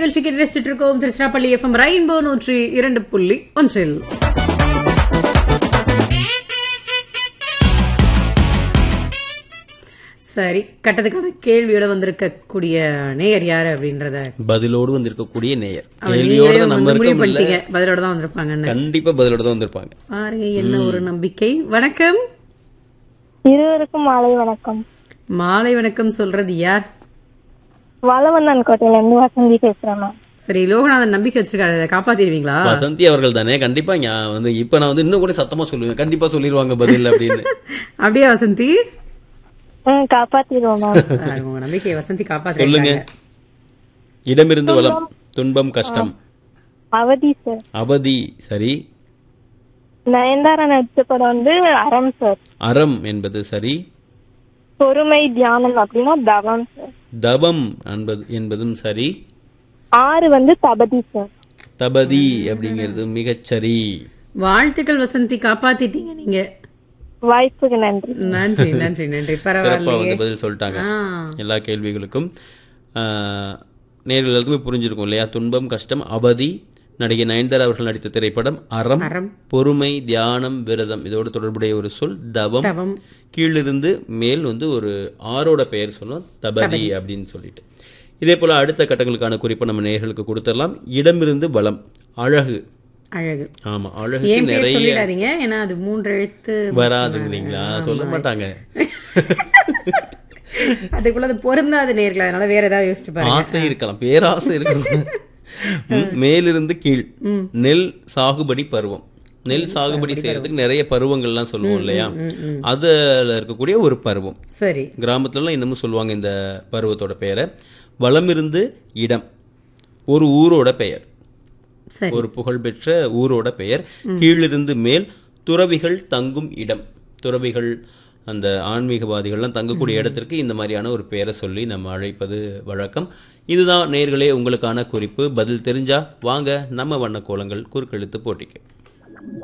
நிகழ்ச்சிக்கு ரசிச்சுட்டு இருக்கோம் திருச்சிராப்பள்ளி எஃப்எம் ரெயின்போ நூற்றி இரண்டு புள்ளி ஒன்றில் சரி கட்டத்துக்கான கேள்வியோட வந்திருக்கக்கூடிய நேயர் யாரு அப்படின்றத பதிலோடு வந்திருக்கக்கூடிய நேயர் அவர் கேள்வியோட நீங்களே தான் நம்ம வந்து முடிவு இருக்கோம் இல்ல? பண்ணிட்டீங்க பதிலோட தான் வந்திருப்பாங்கன்னு கண்டிப்பா பதிலோட தான் வந்திருப்பாங்க பாருங்க என்ன ஒரு நம்பிக்கை வணக்கம் இருவருக்கும் மாலை வணக்கம் மாலை வணக்கம் சொல்றது யார் வளவண்ணன் கோட்டையில இருந்து வசந்தி பேசுறேன் மேம் சரி லோகநாதன் நம்பிக்கை வச்சிருக்காரு அதை காப்பாத்திடுவீங்களா வசந்தி அவர்கள் தானே கண்டிப்பா ஞா- வந்து இப்ப நான் வந்து இன்னும் கூட சத்தமா சொல்லுவேன் கண்டிப்பா சொல்லிடுவாங்க பதில் அப்படின்னு அப்படியே வசந்தி ம் காப்பாத்திடுவோம் மேம் பாருங்க, உங்க நம்பிக்கையை வசந்தி சொல்லுங்க காப்பாத்துறீங்க இடமிருந்து வளம் துன்பம் கஷ்டம் அவதி சார் அவதி சரி நயன்தாரா நடிச்ச படம் வந்து அறம் சார் அறம் என்பது சரி பொறுமை தியானம் அப்படின்னா தவம் சார் தவம் என்பது என்பதும் சரி ஆறு வந்து தபதி சார் தபதி அப்படிங்கிறது மிகச்சரி வாழ்த்துக்கள் வசந்தி காப்பாத்திட்டீங்க நீங்க வாய்ப்புக்கு நன்றி நன்றி நன்றி நன்றி சிறப்பா பரவாயில்லையே வந்து பதில் சொல்லிட்டாங்க ஆ, எல்லா கேள்விகளுக்கும் ஆஹ், நேர்கள் எல்லாத்துக்குமே புரிஞ்சிருக்கும் இல்லையா துன்பம் கஷ்டம் அவதி நடிகை நயன்தாரா அவர்கள் நடித்த திரைப்படம் அறம் அறம் பொறுமை தியானம் விரதம் இதோடு தொடர்புடைய ஒரு சொல் தவம் தவம் கீழிருந்து மேல் வந்து ஒரு ஆரோட பெயர் சொன்னோம் தபதி அப்படின்னு சொல்லிட்டு இதே போல அடுத்த கட்டங்களுக்கான குறிப்பை நம்ம நேர்களுக்கு கொடுத்துடலாம் இடமிருந்து பலம் அழகு அழகு ஆமா அழகுக்கு ஏன் பேர் நிறைய சொல்லிடாதீங்க ஏன்னா அது மூன்று எழுத்து வராதுங்கிறீங்களா சொல்ல மாட்டாங்க அதுக்குள்ள அது பொருந்தாத நேர்கள் அதனால வேற ஏதாவது யோசிச்சு பாருங்க ஆசை இருக்கலாம் பேராசை இருக்கலாம் ம், மேலிருந்து கீழ் நெல் சாகுபடி பருவம் நெல் சாகுபடி செய்யறதுக்கு நிறைய பருவங்கள்லாம் சொல்லுவோம் இல்லையா அதுல இருக்கக்கூடிய ஒரு பருவம் சரி கிராமத்துலலாம் இன்னமும் சொல்லுவாங்க இந்த பருவத்தோட பெயரை வலமிருந்து இடம் ஒரு ஊரோட பெயர் சரி ஒரு புகழ்பெற்ற ஊரோட பெயர் கீழிருந்து மேல் துறவிகள் தங்கும் இடம் துறவிகள் அந்த ஆன்மீகவாதிகள்லாம் தங்கக்கூடிய இடத்திற்கு இந்த மாதிரியான ஒரு பெயரை சொல்லி நம்ம அழைப்பது வழக்கம் இதுதான் நேர்களே உங்களுக்கான குறிப்பு பதில் தெரிஞ்சா வாங்க நம்ம வண்ண கோலங்கள் குறுக்கெழுத்து போட்டிக்கு